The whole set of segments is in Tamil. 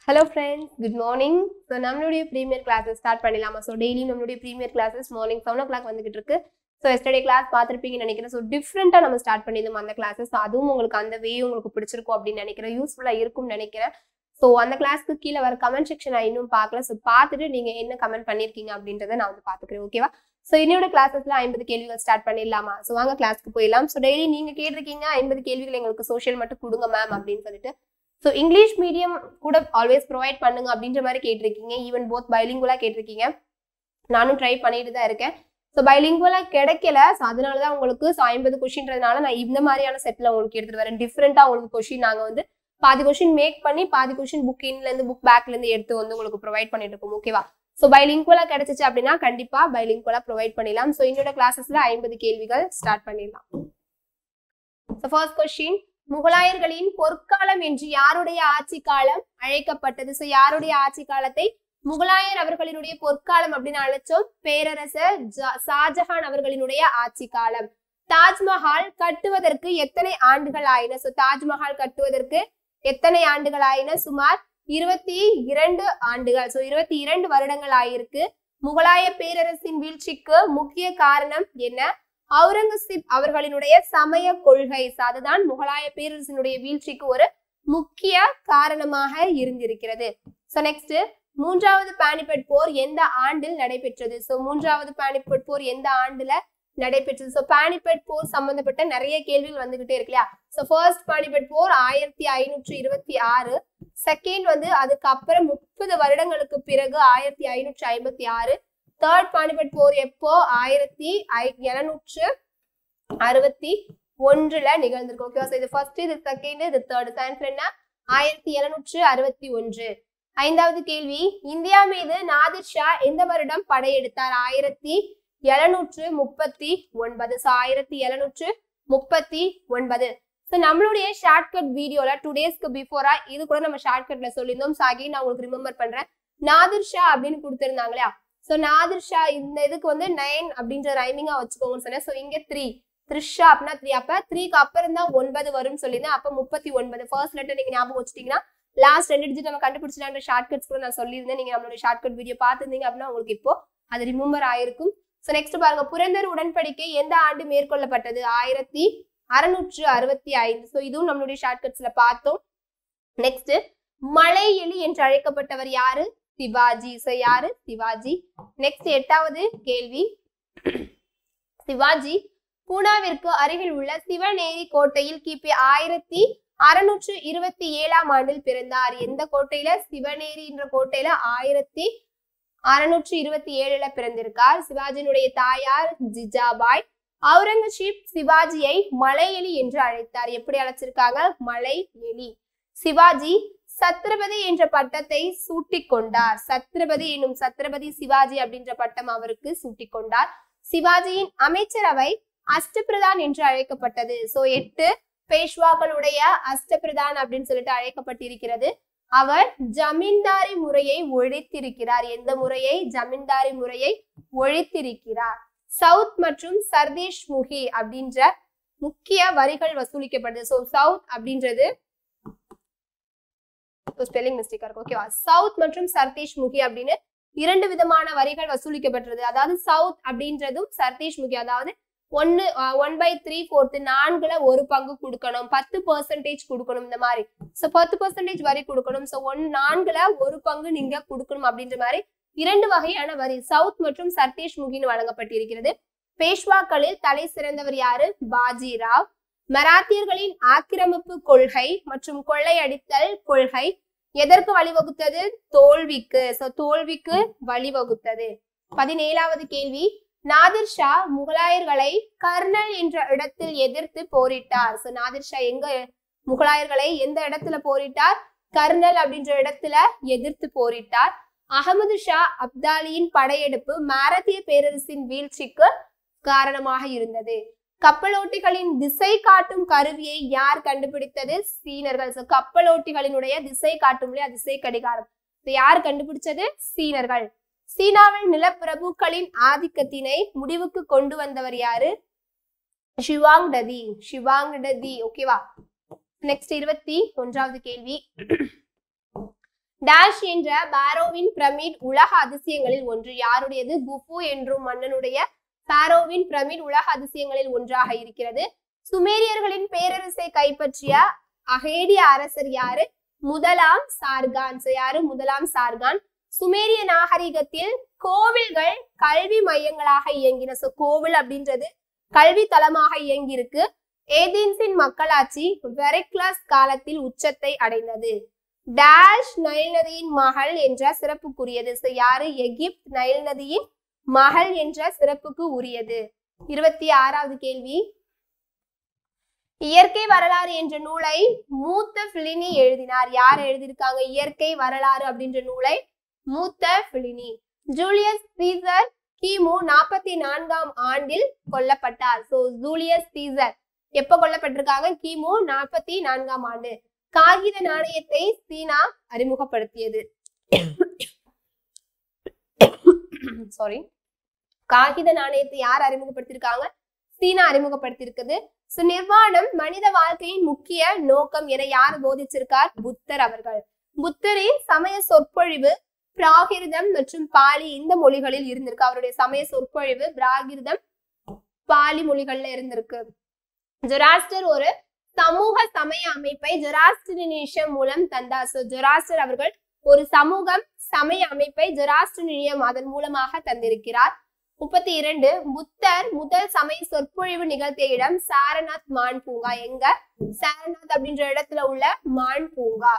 hello friends good morning so நம்மளுடைய ப்ரீமியர் கிளாஸஸ் ஸ்டார்ட் பண்ணிடலாமா ஸோ டெய்லி நம்மளுடைய premier classes morning seven o'clock வந்துகிட்டு இருக்கு ஸோ எஸ்டர்டே கிளாஸ் பார்த்துருப்பீங்கன்னு நினைக்கிறேன் ஸோ டிஃப்ரெண்ட்டாக நம்ம ஸ்டார்ட் பண்ணியிருந்தோம் அந்த கிளாஸஸ் அதுவும் உங்களுக்கு அந்த வே உங்களுக்கு பிடிச்சிருக்கும் அப்படின்னு நினைக்கிறேன் யூஸ்ஃபுல்லாக இருக்கும்னு நினைக்கிறேன் ஸோ அந்த கிளாஸ்க்கு கீழே வர கமெண்ட் செக்ஷன் நான் இன்னும் பார்க்கல ஸோ பார்த்துட்டு நீங்கள் என்ன கமெண்ட் பண்ணியிருக்கீங்க அப்படின்றத நான் வந்து பார்த்துக்கிறேன் ஓகேவா ஸோ என்னோட கிளாஸஸ்ல ஐம்பது கேள்விகள் ஸ்டார்ட் பண்ணிடலாமா ஸோ வாங்க கிளாஸ்க்கு போயிடலாம் ஸோ டெய்லி நீங்கள் கேட்டிருக்கீங்க ஐம்பது கேள்விகள் எங்களுக்கு சோஷியல் மட்டும் கொடுங்க மேம் அப்படின்னு சொல்லிட்டு ஸோ இங்கிலீஷ் மீடியம் கூட ஆல்வேஸ் ப்ரொவைட் பண்ணுங்க அப்படின்ற மாதிரி கேட்டிருக்கீங்க ஈவன் போத் பைலிங்குவலாக கேட்டிருக்கீங்க நானும் ட்ரை பண்ணிட்டு தான் இருக்கேன் ஸோ பைலிங்குவலாக கிடைக்கல ஸோ அதனால தான் உங்களுக்கு ஸோ ஐம்பது கொஷின்றதுனால நான் இந்த மாதிரியான செட்டில் உங்களுக்கு எடுத்துட்டு வரேன் டிஃப்ரெண்ட்டாக உங்களுக்கு கொஷின் நாங்கள் வந்து பாதி கொஷின் மேக் பண்ணி பாதி கொஷின் புக் இன்லேருந்து புக் பேக்லேருந்து எடுத்து வந்து உங்களுக்கு ப்ரொவைட் பண்ணிட்டு இருக்கோம் ஓகேவா ஸோ பைலிங்குவலாக கிடைச்சிச்சு அப்படின்னா கண்டிப்பாக பைலிங்குவலாக ப்ரொவைட் பண்ணிடலாம் ஸோ என்னோட கிளாஸஸ்ல ஐம்பது கேள்விகள் ஸ்டார்ட் பண்ணிடலாம் ஸோ ஃபர்ஸ்ட் கொஸ்டின் முகலாயர்களின் பொற்காலம் என்று யாருடைய ஆட்சி காலம் அழைக்கப்பட்டது ஸோ யாருடைய ஆட்சி காலத்தை முகலாயர் அவர்களினுடைய பொற்காலம் அப்படின்னு அழைச்சோம் பேரரசர் ஜா- ஷாஜஹான் அவர்களினுடைய ஆட்சி காலம் தாஜ்மஹால் கட்டுவதற்கு எத்தனை ஆண்டுகள் ஆயின ஸோ தாஜ்மஹால் கட்டுவதற்கு எத்தனை ஆண்டுகள் ஆயின சுமார் இருபத்தி இரண்டு ஆண்டுகள் ஸோ இருபத்தி இரண்டு வருடங்கள் ஆயிருக்கு முகலாய பேரரசின் வீழ்ச்சிக்கு முக்கிய காரணம் என்ன அவுரங்கசீப் அவர்களினுடைய சமய கொள்கை So, அதுதான் முகலாய பேரரசினுடைய வீழ்ச்சிக்கு ஒரு முக்கிய காரணமாக இருந்திருக்கிறது சோ நெக்ஸ்ட் மூன்றாவது பானிபட் போர் எந்த ஆண்டில் நடைபெற்றது சோ மூன்றாவது பானிபட் போர் எந்த ஆண்டுல நடைபெற்றது சோ பானிபட் போர் சம்பந்தப்பட்ட நிறைய கேள்விகள் வந்துகிட்டே இருக்கு இல்லையா சோ ஃபர்ஸ்ட் பானிபட் போர் ஆயிரத்தி ஐநூற்றி இருபத்தி ஆறு செகண்ட் வந்து அதுக்கப்புறம் முப்பது வருடங்களுக்கு பிறகு ஆயிரத்தி ஐநூற்றி ஐம்பத்தி ஆறு தேர்ட் பானிபட் போர் எப்போ ஆயிரத்தி எழுநூற்று அறுபத்தி ஒன்றுல நிகழ்ந்திருக்கு ஓகேவா ஸோ இது ஃபர்ஸ்ட் இது செகண்ட் இது தேர்ட் சயின்ஸ்ல என்ன ஆயிரத்தி எழுநூற்று அறுபத்தி ஒன்று ஐந்தாவது கேள்வி இந்தியா மீது நாதிர் ஷா எந்த வருடம் படையெடுத்தார் ஆயிரத்தி எழுநூற்று முப்பத்தி ஒன்பது ஸோ ஆயிரத்தி எழுநூற்று முப்பத்தி ஒன்பது ஸோ நம்மளுடைய ஷார்ட்கட் வீடியோல டூ டேஸ்க்கு பிஃபோரா இது கூட நம்ம ஷார்ட்கட்ல சொல்லியிருந்தோம் ஸோ அகைன் நான் உங்களுக்கு ரிமெம்பர் பண்றேன் நாதிர் ஷா அப்படின்னு கொடுத்திருந்தாங்க இல்லையா ஸோ நாதிர் ஷா இந்த இதுக்கு வந்து நைன் அப்படின்ற ரைமிங்கா வச்சுக்கோங்கன்னு சொன்னேன் ஸோ இங்க த்ரீ த்ரிஷா அப்படின்னா த்ரீ அப்ப த்ரீக்கு அப்புறம் தான் ஒன்பது வரும்னு சொல்லியிருந்தேன் அப்ப முப்பத்தி ஒன்பது ஃபர்ஸ்ட் லெட்டர் நீங்க ஞாபகம் வச்சுட்டீங்கன்னா லாஸ்ட் ரெண்டு டிஜிட் நம்ம கண்டுபிடிச்சிட்டாங்க ஷார்ட்கட்ஸ் கூட நான் சொல்லியிருந்தேன் நீங்க நம்மளோட ஷார்ட்கட் வீடியோ பார்த்துருந்தீங்க அப்படின்னா உங்களுக்கு இப்போ அது ரிமூவர் ஆயிருக்கும் ஸோ நெக்ஸ்ட் பாருங்க புரந்தர் உடன்படிக்கை எந்த ஆண்டு மேற்கொள்ளப்பட்டது ஆயிரத்தி அறுநூற்று அறுபத்தி ஐந்து ஸோ இதுவும் நம்மளுடைய ஷார்ட்கட்ஸ்ல பார்த்தோம் நெக்ஸ்ட் மலை எலி என்று அழைக்கப்பட்டவர் யாரு சிவாஜி ஸோ யாரு சிவாஜி நெக்ஸ்ட் எட்டாவது கேள்வி சிவாஜி பூனாவிற்கு அருகில் உள்ள சிவநேரி கோட்டையில் கிபி ஆயிரத்தி அறுநூற்று இருபத்தி ஏழாம் ஆண்டில் பிறந்தார் எந்த கோட்டையில சிவநேரி என்ற கோட்டையில ஆயிரத்தி அறுநூற்று இருபத்தி ஏழுல பிறந்திருக்கார் சிவாஜியினுடைய தாயார் ஜிஜாபாய் அவுரங்கசீப் சிவாஜியை மலை எலி என்று அழைத்தார் எப்படி அழைச்சிருக்காங்க மலை எலி சிவாஜி சத்ரபதி என்ற பட்டத்தை சூட்டிக் கொண்டார் சத்ரபதி என்னும் சத்ரபதி சிவாஜி அப்படின்ற பட்டம் அவருக்கு சூட்டிக் கொண்டார் சிவாஜியின் அமைச்சரவை அஷ்டபிரதான் என்று அழைக்கப்பட்டது சோ எட்டு பேஷ்வாக்களுடைய அஷ்டபிரதான் அப்படின்னு சொல்லிட்டு அழைக்கப்பட்டிருக்கிறது அவர் ஜமீன்தாரி முறையை ஒழித்திருக்கிறார் எந்த முறையை ஜமீன்தாரி முறையை ஒழித்திருக்கிறார் சவுத் மற்றும் சர்தேஷ் முகி அப்படின்ற முக்கிய வரிகள் வசூலிக்கப்படுது சோ சவுத் அப்படின்றது ஸ்பெல்லிங் மிஸ்டேக்கா இருக்கும் ஓகேவா சவுத் மற்றும் சர்தேஷ் முகி அப்படின்னு இரண்டு விதமான வரிகள் வசூலிக்கப்பட்டது அதாவது சவுத் அப்படின்றதும் சர்தேஷ் முகி அதாவது ஒன்னு ஒன் பை த்ரீ ஃபோர்த்து நான்குல ஒரு பங்கு கொடுக்கணும் பத்து பர்சன்டேஜ் கொடுக்கணும் இந்த மாதிரி ஸோ பத்து பர்சன்டேஜ் வரி கொடுக்கணும் ஸோ ஒன் நான்குல ஒரு பங்கு நீங்க கொடுக்கணும் அப்படின்ற மாதிரி இரண்டு வகையான வரி சவுத் மற்றும் சர்தேஷ் முகின்னு வழங்கப்பட்டிருக்கிறது பேஷ்வாக்களில் தலை சிறந்தவர் யாரு பாஜிராவ் மராத்தியர்களின் ஆக்கிரமிப்பு கொள்கை மற்றும் கொள்ளையடித்தல் கொள்கை எதற்கு வழிவகுத்தது தோல்விக்கு சோ தோல்விக்கு வழிவகுத்தது பதினேழாவது கேள்வி நாதிர் ஷா முகலாயர்களை கர்னல் என்ற இடத்தில் எதிர்த்து போரிட்டார் சோ நாதிர் ஷா எங்க முகலாயர்களை எந்த இடத்துல போரிட்டார் கர்னல் அப்படின்ற இடத்துல எதிர்த்து போரிட்டார் அகமது ஷா அப்தாலியின் படையெடுப்பு மாரத்திய பேரரசின் வீழ்ச்சிக்கு காரணமாக இருந்தது கப்பலோட்டிகளின் திசை காட்டும் கருவியை யார் கண்டுபிடித்தது சீனர்கள் So, கப்பலோட்டிகளினுடைய திசை காட்டும் இல்லையா திசை கடிகாரம் So, யார் கண்டுபிடிச்சது சீனர்கள் சீனாவில் நிலப்பிரபுக்களின் ஆதிக்கத்தினை முடிவுக்கு கொண்டு வந்தவர் யாரு ஷிவாங் டதி ஷிவாங் டதி ஓகேவா நெக்ஸ்ட் இருபத்தி ஒன்றாவது கேள்வி டேஷ் என்ற பாரோவின் பிரமிட் உலக அதிசயங்களில் ஒன்று யாருடையது குஃபு என்றும் மன்னனுடைய பாரோவின் பிரமிட் உலக அதிசயங்களில் ஒன்றாக இருக்கிறது சுமேரியர்களின் பேரரசை கைப்பற்றிய அகேடிய அரசர் யாரு முதலாம் சார்கான் So, யாரு முதலாம் சார்கான் சுமேரிய நாகரிகத்தில் கோவில்கள் கல்வி மையங்களாக இயங்கின சோ கோவில் அப்படின்றது கல்வி தளமாக இயங்கியிருக்கு ஏதென்ஸின் மக்களாட்சி வெரைக்லாஸ் காலத்தில் உச்சத்தை அடைந்தது டேஷ் நைல் நதியின் மகள் என்ற சிறப்புக்குரியது So, யாரு எகிப்த் நைல் நதியின் மகள் என்ற சிறப்புக்கு உரியது இருபத்தி ஆறாவது கேள்வி இயற்கை வரலாறு என்ற நூலை மூத்த பிளினி எழுதினார் யார் எழுதியிருக்காங்க இயற்கை வரலாறு அப்படின்ற நூலை மூத்த பிளினி ஜூலியஸ் சீசர் கிமு நாற்பத்தி நான்காம் ஆண்டில் கொல்லப்பட்டார் சோ ஜூலியஸ் சீசர் எப்ப கொல்லப்பட்டிருக்காங்க கிமு நாற்பத்தி நான்காம் ஆண்டு காகித நாணயத்தை சீனா அறிமுகப்படுத்தியது சாரி காகித நாணயத்தை யார் அறிமுகப்படுத்தியிருக்காங்க சீனா அறிமுகப்படுத்தியிருக்குது சோ நிர்வாணம் மனித வாழ்க்கையின் முக்கிய நோக்கம் என யார் போதிச்சிருக்கார் புத்தர் அவர்கள் புத்தரின் சமய சொற்பொழிவு பிராகிருதம் மற்றும் பாலி இந்த மொழிகளில் இருந்திருக்கு அவருடைய சமய சொற்பொழிவு பிராகிருதம் பாலி மொழிகள்ல இருந்திருக்கு ஜொராஸ்டர் ஒரு சமூக சமய அமைப்பை ஜொராஸ்டரினிஷம் மூலம் தந்தார் சோ ஜொராஸ்டர் அவர்கள் ஒரு சமூகம் சமய அமைப்பை ஜொராஸ்டரினியம் அதன் மூலமாக தந்திருக்கிறார் முப்பத்தி இரண்டு புத்தர் முதல் சமய சொற்பொழிவு நிகழ்த்திய இடம் சாரநாத் மான் பூங்கா எங்க சாரநாத் அப்படின்ற இடத்துல உள்ள மான் பூங்கா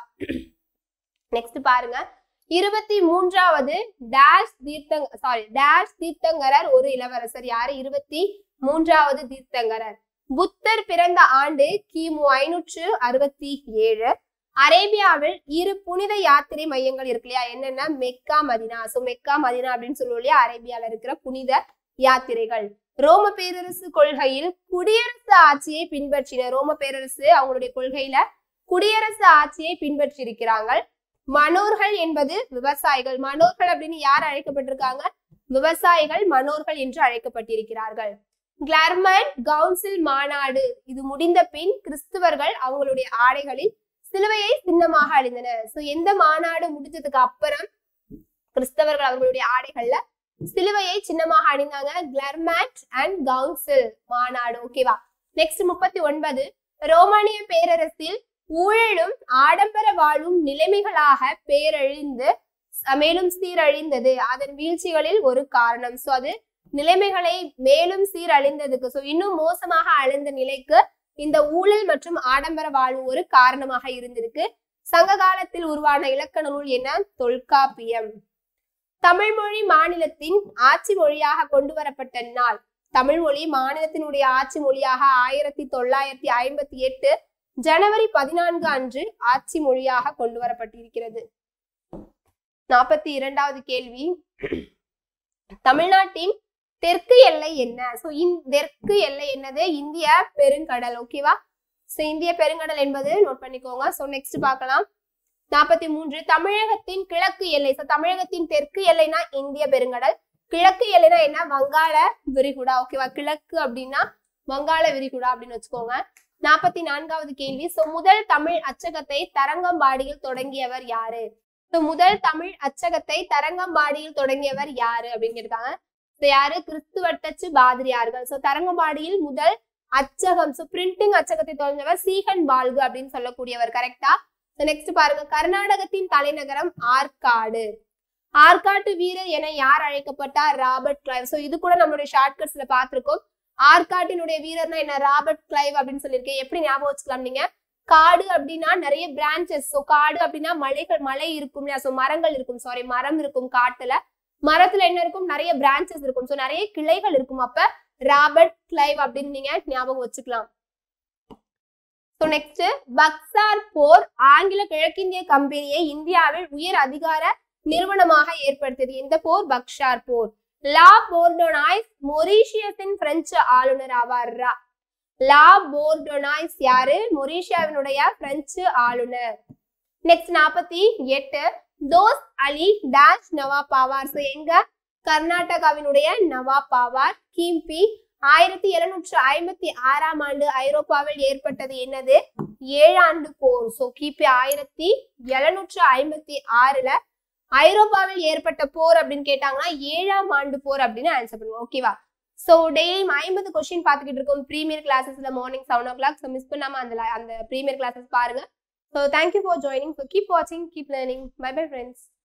நெக்ஸ்ட் பாருங்க இருபத்தி மூன்றாவது டேஷ் தீர்த்தங் சாரி டேஷ் தீர்த்தங்கரர் ஒரு இளவரசர் யாரு இருபத்தி மூன்றாவது தீர்த்தங்கரர் புத்தர் பிறந்த ஆண்டு கிமு ஐநூற்று அறுபத்தி ஏழு அரேபியாவில் இரு புனித யாத்திரை மையங்கள் இருக்கு இல்லையா என்னன்னா Mecca Medina so Mecca Medina அப்படின்னு சொல்லுவோம் இல்லையா அரேபியால இருக்கிற புனித யாத்திரைகள் ரோம பேரரசு கொள்கையில் குடியரசு ஆட்சியை பின்பற்றின ரோம பேரரசு அவங்களுடைய கொள்கையில குடியரசு ஆட்சியை பின்பற்றி இருக்கிறாங்க மனோர்கள் என்பது விவசாயிகள் மனோர்கள் அப்படின்னு யார் அழைக்கப்பட்டிருக்காங்க விவசாயிகள் மனோர்கள் என்று அழைக்கப்பட்டிருக்கிறார்கள் கிளர்மன் கவுன்சில் மாநாடு இது முடிந்த பின் கிறிஸ்துவர்கள் அவங்களுடைய ஆடைகளில் சிலுவையை சின்னமாக அழிந்தனர் சோ எந்த மாநாடு முடிஞ்சதுக்கு அப்புறம் கிறிஸ்தவர்கள் அவர்களுடைய ஆடைகள்ல சிலுவையை சின்னமாக அணிந்தாங்க கிளர்மேட் அண்ட் கவுன்சில் மாநாடு ஓகேவா நெக்ஸ்ட் முப்பத்தி ஒன்பது ரோமானிய பேரரசில் ஊழலும் ஆடம்பர வாழும் நிலைமைகளாக பேரழிந்து அஹ் மேலும் சீரழிந்தது அதன் வீழ்ச்சிகளில் ஒரு காரணம் சோ அது நிலைமைகளை மேலும் சீரழிந்ததுக்கு சோ இன்னும் மோசமாக அழிந்த நிலைக்கு இந்த ஊழல் மற்றும் ஆடம்பர வாழ்வு ஒரு காரணமாக இருந்திருக்கு சங்க காலத்தில் உருவான இலக்கண நூல் என்ன தொல்காப்பியம் தமிழ் மொழி மாநிலத்தின் ஆட்சி மொழியாக கொண்டு வரப்பட்ட நாள் தமிழ் மொழி மாநிலத்தினுடைய ஆட்சி மொழியாக ஆயிரத்தி தொள்ளாயிரத்தி ஐம்பத்தி எட்டு ஜனவரி பதினான்கு அன்று ஆட்சி மொழியாக கொண்டு வரப்பட்டிருக்கிறது நாற்பத்தி இரண்டாவது கேள்வி தமிழ்நாட்டின் தெற்கு எல்லை என்ன சோ தெற்கு எல்லை என்னது இந்திய பெருங்கடல் ஓகேவா சோ இந்திய பெருங்கடல் என்பது நோட் பண்ணிக்கோங்க சோ நெக்ஸ்ட் பார்க்கலாம் நாற்பத்தி மூன்று தமிழகத்தின் கிழக்கு எல்லை சோ தமிழகத்தின் தெற்கு எல்லைனா இந்திய பெருங்கடல் கிழக்கு எல்லைனா என்ன வங்காள விரிகுடா ஓகேவா கிழக்கு அப்படின்னா வங்காள விரிகுடா அப்படின்னு வச்சுக்கோங்க நாற்பத்தி நான்காவது கேள்வி சோ முதல் தமிழ் அச்சகத்தை தரங்கம்பாடியில் தொடங்கியவர் யாரு சோ முதல் தமிழ் அச்சகத்தை தரங்கம்பாடியில் தொடங்கியவர் யாரு அப்படின்னு கேட்டாங்க So, யாரு கிறிஸ்துவட்டச்சு பாதிரியார்கள் சோ தரங்கம்பாடியில் முதல் அச்சகம் சோ பிரிண்டிங் அச்சகத்தை தொடங்கியவர் சீகன் பால்கு அப்படின்னு சொல்லக்கூடியவர் கரெக்டா நெக்ஸ்ட் பாருங்க கர்நாடகத்தின் தலைநகரம் ஆற்காடு ஆற்காட்டு வீரர் என யார் அழைக்கப்பட்டார் ராபர்ட் கிளைவ் சோ இது கூட நம்மளுடைய ஷார்ட்கட்ஸ்ல பார்த்திருக்கோம் ஆற்காட்டினுடைய வீரர்னா என்ன ராபர்ட் கிளைவ் அப்படின்னு சொல்லியிருக்கேன் எப்படி ஞாபகம் வச்சுக்கலாம் நீங்க காடு அப்படின்னா நிறைய பிரான்ச்சஸ் ஸோ காடு அப்படின்னா மலைகள் மலை இருக்கும் இல்லையா ஸோ மரங்கள் இருக்கும் சாரி மரம் இருக்கும் காட்டுல மரத்துல என்ன இருக்கும் நிறைய பிரான்ச்சஸ் இருக்கும் ஸோ நிறைய கிளைகள் இருக்கும் அப்ப ராபர்ட் கிளைவ் அப்படின்னு நீங்க ஞாபகம் வச்சுக்கலாம் ஸோ நெக்ஸ்ட் பக்சார் போர் ஆங்கில கிழக்கிந்திய கம்பெனியை இந்தியாவில் உயர் அதிகார நிறுவனமாக ஏற்படுத்தியது எந்த போர் பக்சார் போர் லா போர்டோனாய்ஸ் மொரீஷியஸின் பிரெஞ்சு ஆளுநர் ஆவார் ரா- லா போர்டோனாய்ஸ் யாரு மொரீஷியாவினுடைய பிரெஞ்சு ஆளுநர் நெக்ஸ்ட் நாற்பத்தி எட்டு தோஸ் அலி டேஷ் நவாப் ஆவார் So, எங்க கர்நாடகாவினுடைய நவாப் ஆவார் கிபி ஆயிரத்தி எழுநூற்று ஐம்பத்தி ஆறாம் ஆண்டு ஐரோப்பாவில் ஏற்பட்டது என்னது ஏழாண்டு போர் ஸோ கிபி ஆயிரத்தி எழுநூற்று ஐம்பத்தி ஆறுல ஐரோப்பாவில் ஏற்பட்ட போர் அப்படின்னு கேட்டாங்கன்னா ஏழாம் ஆண்டு போர் அப்படின்னு ஆன்சர் பண்ணுவோம் ஓகேவா ஸோ டெய்லியும் ஐம்பது கொஸ்டின் பார்த்துக்கிட்டு இருக்கோம் ப்ரீமியர் கிளாஸஸ்ல morning seven o'clock so miss பண்ணாம அந்த li- அந்த ப்ரீமியர் கிளாஸஸ் பாருங்க so thank you for joining so keep வாட்சிங் keep learning bye bye friends